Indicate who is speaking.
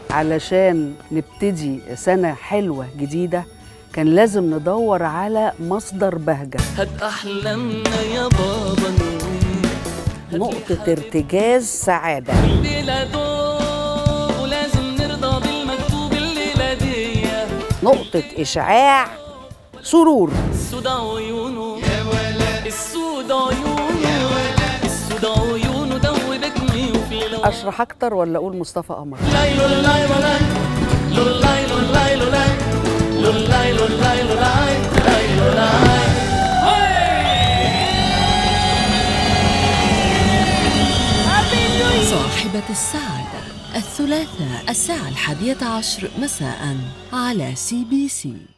Speaker 1: علشان نبتدي سنة حلوة جديدة كان لازم ندور على مصدر بهجة
Speaker 2: هات احلامنا يا بابا نوير
Speaker 1: نقطة ارتجاز سعادة
Speaker 2: الليله دوب ولازم نرضى بالمكتوب الليله دي
Speaker 1: نقطة إشعاع سرور
Speaker 2: السود عيونه يا ولا السود عيونه يا ولا السود عيونه دوبتني وفي لو
Speaker 1: أشرح أكتر ولا أقول مصطفى قمر
Speaker 2: لاي لو لاي لو لاي لو لاي لو لاي لو لاي لو لاي لو لاي لو لاي لاي لو لاي
Speaker 3: صاحبة السعادة الثلاثاء الساعة الحادية عشر مساء على سي بي سي